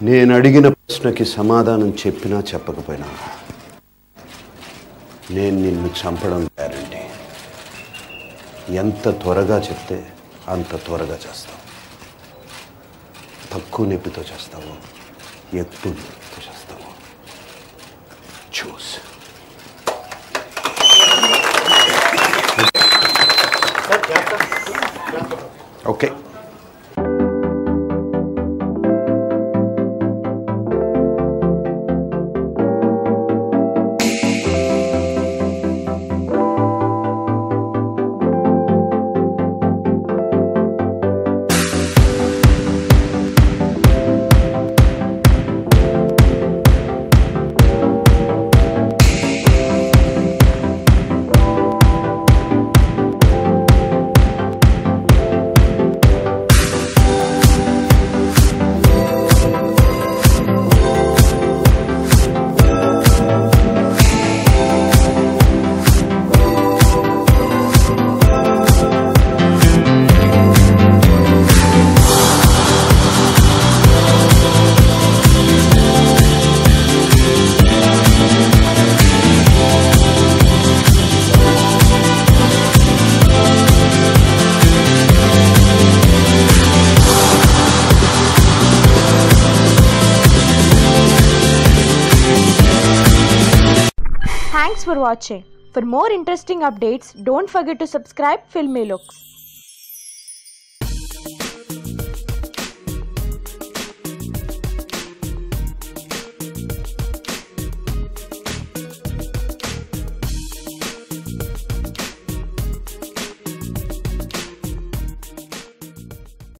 నేను అడిగిన ప్రశ్నకి సమాధానం చెప్పినా చెప్పకపోయినా నేను నిన్ను చంపడం గ్యారంటీ ఎంత త్వరగా చెప్తే అంత త్వరగా చేస్తావు తక్కువ నొప్పితో చేస్తావు ఎక్కువ నొప్పితో చేస్తావు చూస్ okay Thanks for watching. For more interesting updates, don't forget to subscribe Filmy Looks.